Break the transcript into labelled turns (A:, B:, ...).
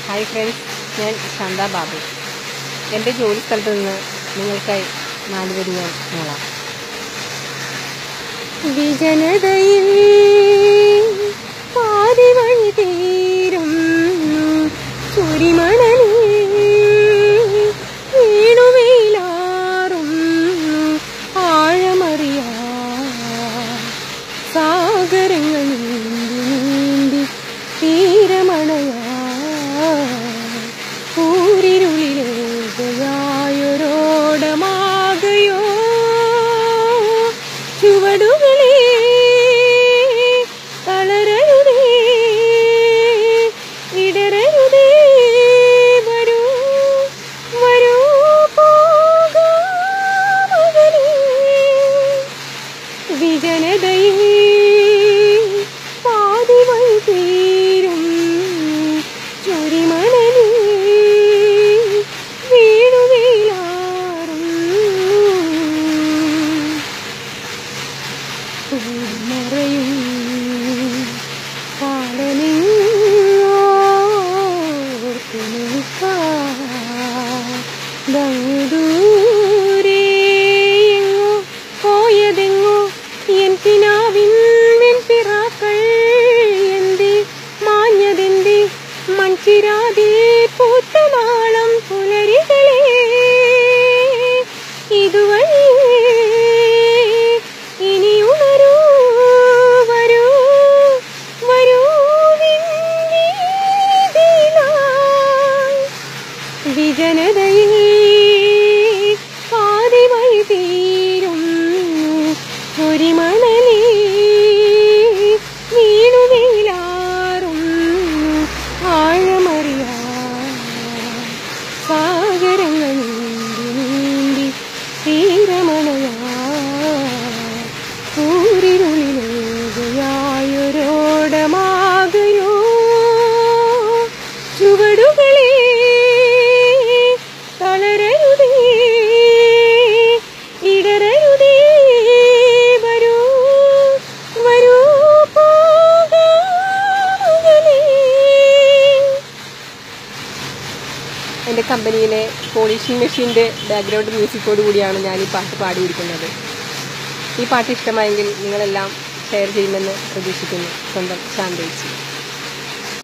A: hi friends ഞാൻ ശാന്ത ബാബു എൻ്റെ ജോലി സ്ഥലത്ത് നിന്ന് നിങ്ങൾക്കായി നാലുപേര് ഞാൻ മൂളാം വിജനതയിൽ പാതി വഴി തീരും ചുരിമണലിൽ വീണുവെയിലാറും ആഴമറിയാ സാഗരങ്ങൾ നീന്തി നീന്തി തീരമണയാ ൂരിരുളിലേകയായൊരോടമാകയോ ചുവടുകളെ തളരരുതേ ഇടരരുതേ വരൂ വരൂ പോകാമകലേ വിജനതയിൽ പാതി വഴി തീരും ചുരിമണലിൽ വീണുവീഴാറും മറയും ദൂരെങ്ങോ പോയതെങ്ങോ എൻ പിനാവിൻ വെൺപിറാക്കൾ എന്തേ മാഞ്ഞതെന്തേ മൺചിരാതിൽ പൂത്ത നാളം പുലരികളെ ഇതുവഴി ഇനി ഉണരൂ വരൂ വരൂ വിണ്ണീതിലായി വിജനതയിൽ പാതി വഴി തീരും ഒരു മണലിൽ വീണുവീഴാറും ആഴമറിയാ സാഗരങ്ങൾ നീന്തി നീന്തി തീരമണയാ ൂരിരുളിലേകയായൊരോടമാകയോ ചുവടുകളെ തളരരുതേ ഇടരരുതേ വരൂ വരൂ പോകാമകലേ എൻ്റെ കമ്പനിയിലെ പോളിഷിംഗ് മെഷീൻ്റെ ബാക്ക്ഗ്രൗണ്ട് മ്യൂസിക്കോട് കൂടിയാണ് ഞാൻ ഈ പാട്ട് പാടിയിരിക്കുന്നത് ഈ പാട്ട് ഇഷ്ടമായെങ്കിൽ നിങ്ങളെല്ലാം ഷെയർ ചെയ്യുമെന്ന് പ്രതീക്ഷിക്കുന്നു സ്വന്തം ശാന്തേച്ചി